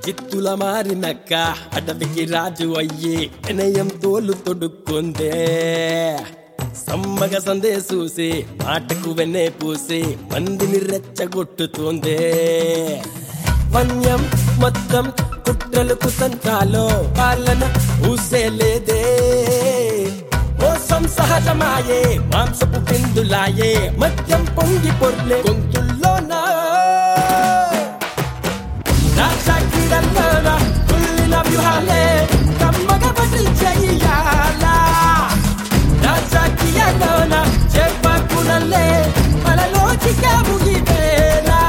చిత్తుల మారినక్క అడవికి రాజు అయ్యి వినయం తోలు తొడుక్కుందే సమ్మగ సందే చూసి మాటకు వెన్నే పూసి మందిని రెచ్చగొట్టుతుందే వన్యం మొత్తం కుట్రలు కుతంత్రాలో పాలన ఊసేలేదే మోసం సహజమాయే మాంసపు పిందులాయే మద్యం పొంగి పొర్లే గొంతుల్లోనా రాజకీయాల్లోన కుళ్ళిన వ్యూహాలే కమ్మగా బదులు చెయ్యాలా రాజకీయాల్లోన చెప్పకునలే మనలోకి ముగివేలా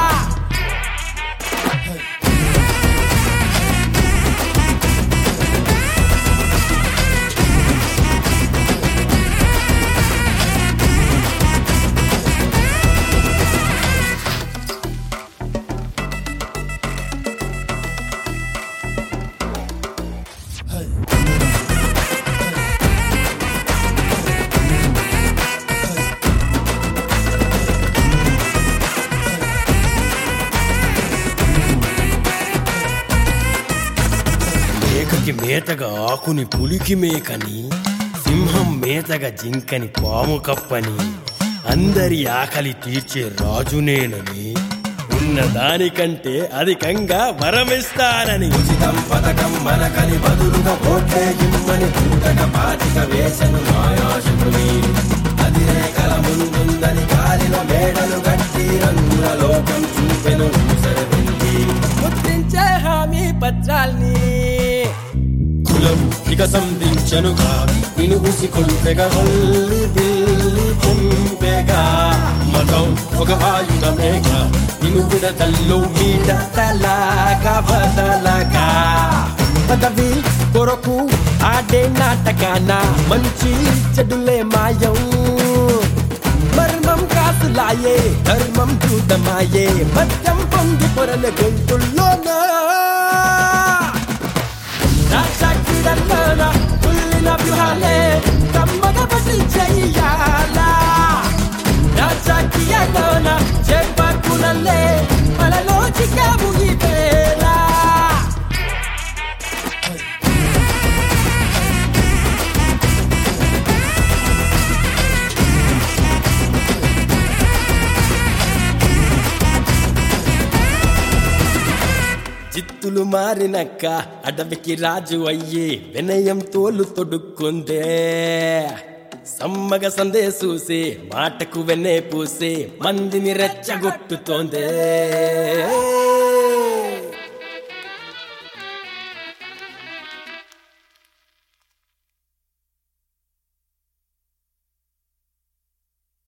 మేకకి మేతగా ఆకుని పులికి మేకని సింహం మేతగా జింకని పాము కప్పని అందరి ఆకలి తీర్చే రాజునేనని ఉన్న దానికంటే అధికంగా వరమిస్తానని ఉచితం పథకం మనకని బదులుగా ఓట్లే ఇమ్మని పూటక పాతిక వేసను మాయాశకుని అది రేఖల ముందుందని గాలిలో మేడలు కట్టి రంగుల లోకం చూపెను ఊసరవెల్లి ముద్రించే హామీ పత్రాల్ని కులం ఇక సంధించనుగా నిన్ను ఉసి కొల్పెగా హల్లి బిల్లి పొంపెగా మతం ఒక ఆయుధమేగా నిన్ను విడతల్లో మీద తలాగా బదలగా పదవి కొరకు ఆడే నాటకాన మంచి చెడులే మాయం మర్మం కాసులాయే ధర్మం చూడమాయే మద్యం పొంగి పొరల గొంతుల్లోనా రాజకీయాల్లోన కుళ్ళిన వ్యూహాలే కమ్మగా బదులు చెయ్యాలా రాజకీయాల్లోన చెప్పకునలే మనలోకి ముగివేలా జిత్తులు మారినక్క అడవికి రాజు అయ్యి వినయం తోలు తొడుక్కుందే సమ్మగ సందే చూసి మాటకు వెన్నే పూసి మందిని రెచ్చగొట్టుతోందే